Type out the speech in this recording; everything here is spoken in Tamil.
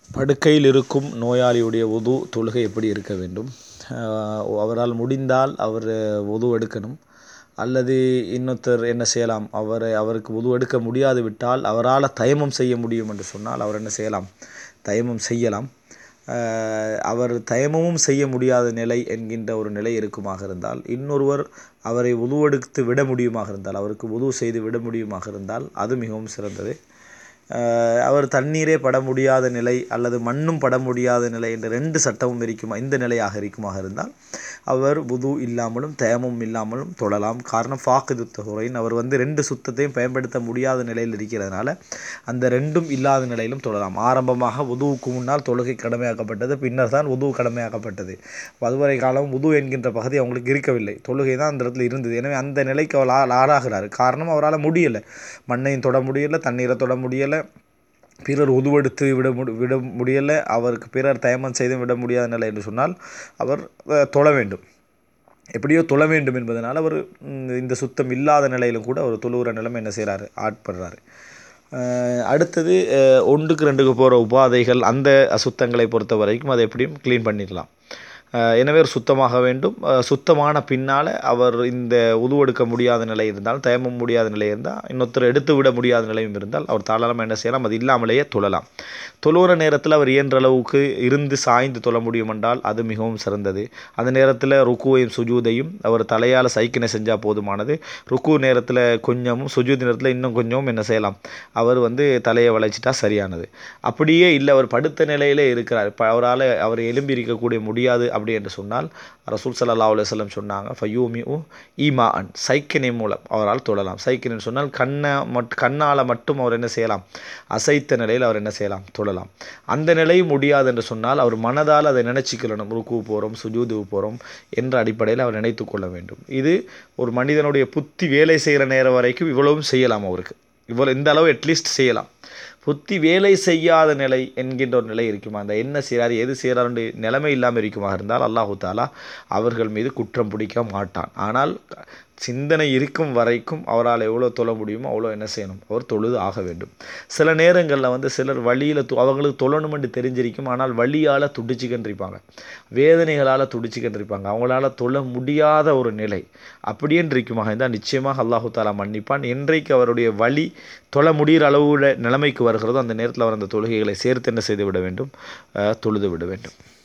படுக்கையில் இருக்கும் நோயாளியுடைய உது தொழுகை எப்படி இருக்க வேண்டும் அவரால் முடிந்தால் அவர் உது எடுக்கணும் அல்லது இன்னொருத்தர் என்ன செய்யலாம் அவரை அவருக்கு உது எடுக்க முடியாது விட்டால் அவரால் தயமம் செய்ய முடியும் என்று சொன்னால் அவர் என்ன செய்யலாம் தயமம் செய்யலாம் அவர் தயமமும் செய்ய முடியாத நிலை என்கின்ற ஒரு நிலை இருக்குமாக இருந்தால் இன்னொருவர் அவரை உதுவெடுத்து விட முடியுமாக இருந்தால் அவருக்கு உது செய்து விட முடியுமாக இருந்தால் அது மிகவும் சிறந்தது அவர் தண்ணீரே பட முடியாத நிலை அல்லது மண்ணும் பட முடியாத நிலை என்ற ரெண்டு சட்டமும் இருக்குமா இந்த நிலையாக இருக்குமாக இருந்தால் அவர் உது இல்லாமலும் தயமும் இல்லாமலும் தொழலாம் காரணம் ஃபாக்கிது தஹுரைன் அவர் வந்து ரெண்டு சுத்தத்தையும் பயன்படுத்த முடியாத நிலையில் இருக்கிறதுனால அந்த ரெண்டும் இல்லாத நிலையிலும் தொழலாம் ஆரம்பமாக உதுவுக்கு முன்னால் தொழுகை கடமையாக்கப்பட்டது பின்னர் தான் உது கடமையாக்கப்பட்டது அதுவரை காலம் உது என்கின்ற பகுதி அவங்களுக்கு இருக்கவில்லை தொழுகை தான் அந்த இடத்துல இருந்தது எனவே அந்த நிலைக்கு அவர் ஆ ஆளாகிறார் காரணம் அவரால் முடியலை மண்ணையும் தொட முடியலை தண்ணீரை தொட முடியலை பிறர் உதுவெடுத்து விட முடி விட முடியலை அவருக்கு பிறர் தயமம் செய்து விட முடியாத நிலை என்று சொன்னால் அவர் தொழ வேண்டும் எப்படியோ தொழ வேண்டும் என்பதனால் அவர் இந்த சுத்தம் இல்லாத நிலையிலும் கூட அவர் தொழுகிற நிலைமை என்ன செய்கிறாரு ஆட்படுறாரு அடுத்தது ஒன்றுக்கு ரெண்டுக்கு போகிற உபாதைகள் அந்த அசுத்தங்களை பொறுத்த வரைக்கும் அதை எப்படியும் க்ளீன் பண்ணிடலாம் எனவே ஒரு சுத்தமாக வேண்டும் சுத்தமான பின்னால் அவர் இந்த உதுவெடுக்க முடியாத நிலை இருந்தால் தயமம் முடியாத நிலை இருந்தால் இன்னொருத்தர் எடுத்து விட முடியாத நிலையும் இருந்தால் அவர் தாராளமாக என்ன செய்யலாம் அது இல்லாமலேயே தொழலாம் தொழுகிற நேரத்தில் அவர் இயன்ற அளவுக்கு இருந்து சாய்ந்து தொழ முடியும் என்றால் அது மிகவும் சிறந்தது அந்த நேரத்தில் ருக்குவையும் சுஜூதையும் அவர் தலையால் சைக்கினை செஞ்சால் போதுமானது ருக்கு நேரத்தில் கொஞ்சமும் சுஜூத் நேரத்தில் இன்னும் கொஞ்சமும் என்ன செய்யலாம் அவர் வந்து தலையை வளைச்சிட்டா சரியானது அப்படியே இல்லை அவர் படுத்த நிலையிலே இருக்கிறார் இப்போ அவரால் அவர் எலும்பி இருக்கக்கூடிய முடியாது அப்படி என்று சொன்னால் ரசூல் சல்லா அலுவலம் சொன்னாங்க ஃபயூமி உ ஈமா அன் சைக்கினை மூலம் அவரால் தொழலாம் சைக்கினை சொன்னால் கண்ணை மட் கண்ணால் மட்டும் அவர் என்ன செய்யலாம் அசைத்த நிலையில் அவர் என்ன செய்யலாம் தொழலாம் அந்த நிலையும் முடியாது என்று சொன்னால் அவர் மனதால் அதை நினைச்சிக்கொள்ளணும் ருக்கு போகிறோம் சுஜூது போகிறோம் என்ற அடிப்படையில் அவர் நினைத்து கொள்ள வேண்டும் இது ஒரு மனிதனுடைய புத்தி வேலை செய்கிற நேரம் வரைக்கும் இவ்வளவும் செய்யலாம் அவருக்கு இவ்வளோ இந்த அளவு அட்லீஸ்ட் செய்யலாம் புத்தி வேலை செய்யாத நிலை என்கின்ற ஒரு நிலை இருக்குமா அந்த என்ன செய்கிறார் எது செய்கிறாருன்ற நிலைமை இல்லாமல் இருக்குமா இருந்தால் அல்லாஹு தாலா அவர்கள் மீது குற்றம் பிடிக்க மாட்டான் ஆனால் சிந்தனை இருக்கும் வரைக்கும் அவரால் எவ்வளோ தொழ முடியுமோ அவ்வளோ என்ன செய்யணும் அவர் தொழுது ஆக வேண்டும் சில நேரங்களில் வந்து சிலர் வழியில் து அவங்களுக்கு தொழணுமென்று தெரிஞ்சிருக்கும் ஆனால் வழியால் துடிச்சுக்கின்றிருப்பாங்க வேதனைகளால் துடிச்சுக்கின்றிருப்பாங்க அவங்களால தொழ முடியாத ஒரு நிலை அப்படியே இருக்குமாக இருந்தால் நிச்சயமாக அல்லாஹு தாலா மன்னிப்பான் என்றைக்கு அவருடைய வழி தொழ முடிகிற அளவுள்ள நிலைமைக்கு வருகிறதோ அந்த நேரத்தில் அவர் அந்த தொழுகைகளை சேர்த்து என்ன செய்து விட வேண்டும் தொழுது விட வேண்டும்